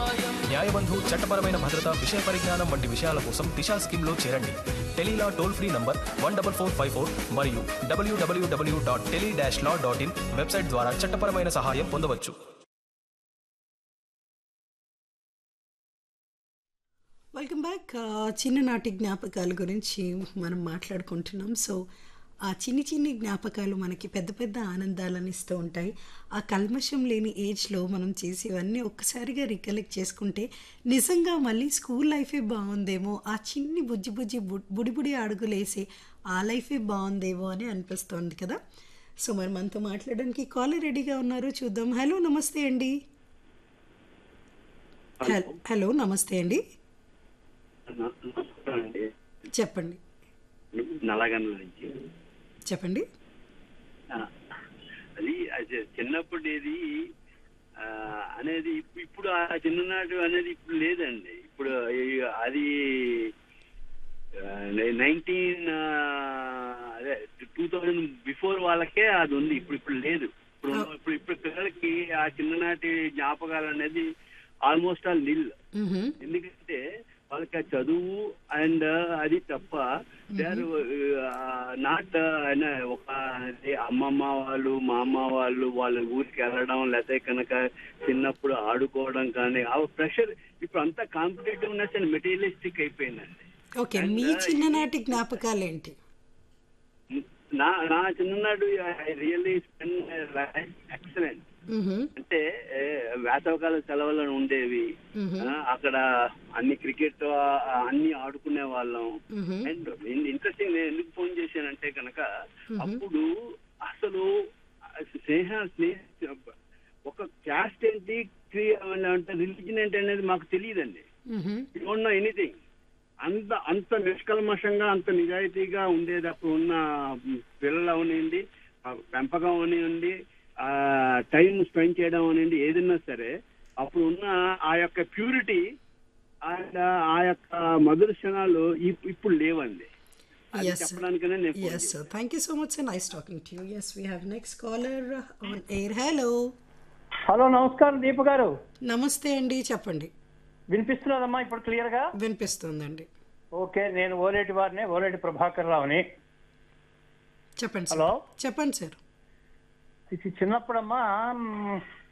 న్యాయబంధు చట్టపరమైన భద్రత విషయ పరిజ్ఞానం వంటి విషయాల కోసం దిశా స్కీమ్లో చేరండి Tele Law toll free number one double four five four మరియు W W W dot tele dash law dot in website ద్వారా చట్టపరమైన సహాయం పొందవచ్చు వెల్కమ్ బ్యాక్ ఆ, చిన్ననాటి జ్ఞాపకాల గురించి మనం మాట్లాడుకుంటున్నాం సో ఆ చిన్ని చిన్ని జ్ఞాపకాలు మనకి పెద్ద పెద్ద ఆనందాలను ఇస్తూ ఉంటాయి ఆ కల్మషం లేని ఏజ్లో మనం చేసేవన్నీ ఒక్కసారిగా రికలెక్ట్ చేసుకుంటే నిజంగా మళ్ళీ స్కూల్ లైఫే బాగుందేమో ఆ చిన్ని బుజ్జి బుజ్జి బు- బుడి బుడి అడుగులు వేసే ఆ లైఫే బాగుందేమో అని అనిపిస్తోంది కదా సో మరి మనతో మాట్లాడడానికి కాలర్ రెడీగా ఉన్నారు చూద్దాం హలో నమస్తే అండి హల్- హలో నమస్తే అండి నమస్కారం అండి చెప్పండి నల్లగన్న నుంచి చెప్పండి ఆ, అది అది చిన్నప్పుడు ఇది ఆ, అనేది ఇప్పు- ఇప్పుడు ఆ చిన్ననాడు అనేది ఇప్పుడు లేదండి ఇప్పుడు ఈ- అది నైన్టీన్ అదే టూ థౌజండ్ బిఫోర్ వాళ్ళకే అది ఉంది ఇప్పుడు ఇప్పుడు లేదు ఇప్పుడు ఇప్పుడు ఇప్పుడు పిల్లలకి ఆ చిన్ననాటి జ్ఞాపకాలు అనేది ఆల్మోస్ట్ ఆల్ నిల్ మ్హూ. ఎందుకంటే వాళ్ళకి ఆ చదువు అండ్ అది తప్ప దే ఆర్ నాట్ ఒక అదే అమ్మమ్మ వాళ్ళు మా అమ్మ వాళ్ళు వాళ్ళ ఊరికి వెళ్ళడం లేకపోతే కనుక చిన్నప్పుడు ఆడుకోవడం కానీ ఆ ప్రెషర్ ఇప్పుడు అంతా కాంపిటేటివ్నెస్ అండ్ మెటీరియలిస్టిక్ అయిపోయిందండి ఓకే మీ చిన్ననాటి జ్ఞాపకాలు ఏంటి నా నా చిన్ననాడు ఐ రియల్లీ స్పెండ్ ఎక్సలెంట్ మ్హూ. అంటే ఏ, వేసవకాల సెలవులు ఉండేవి మ్హూ. ఆ, అక్కడ అన్ని క్రికెట్ అన్ని ఆడుకునే వాళ్ళం మ్హూ. అండ్ ఇంట్రెస్టింగ్ నేను ఎందుకు ఫోన్ చేశానంటే కనుక అప్పుడు అసలు స్నేహ స్నేహ ఒక క్యాస్ట్ ఏంటి క్రియ అంటే రిలీజన్ ఏంటి అనేది మాకు తెలియదండి మ్హూ. డోంట్ నో ఎనీథింగ్ అంత అంత నిష్కల్మషంగా అంత నిజాయితీగా ఉండేది అప్పుడు ఉన్న పిల్లలు అవనివ్వండి ఆ పెంపకం అవనివ్వండి ఆ టైం స్పెండ్ చేయడం అనేది ఏదైనా సరే అప్పుడు ఉన్న ఆ యొక్క ప్యూరిటీ అండ్ ఆ యొక్క మధుర క్షణాలు ఇప్- ఇప్పుడు లేవండి అది Yes, sir. చెప్పడానికనే నేను phone Yes, sir. Thank you so much, sir. Nice talking to you. Yes, we have next caller on air. Hello. Hello నమస్కారం దీప గారు నమస్తే అండి చెప్పండి వినిపిస్తున్నదమ్మా ఇప్పుడు క్లియర్ గా వినిపిస్తుందండి ఓకే నేను ఓలేటి వారిని ఓలేటి ప్రభాకర్ రావుని చెప్పండి సార్ హలో చెప్పండి సార్ ఇది చిన్నప్పుడమ్మా మ్,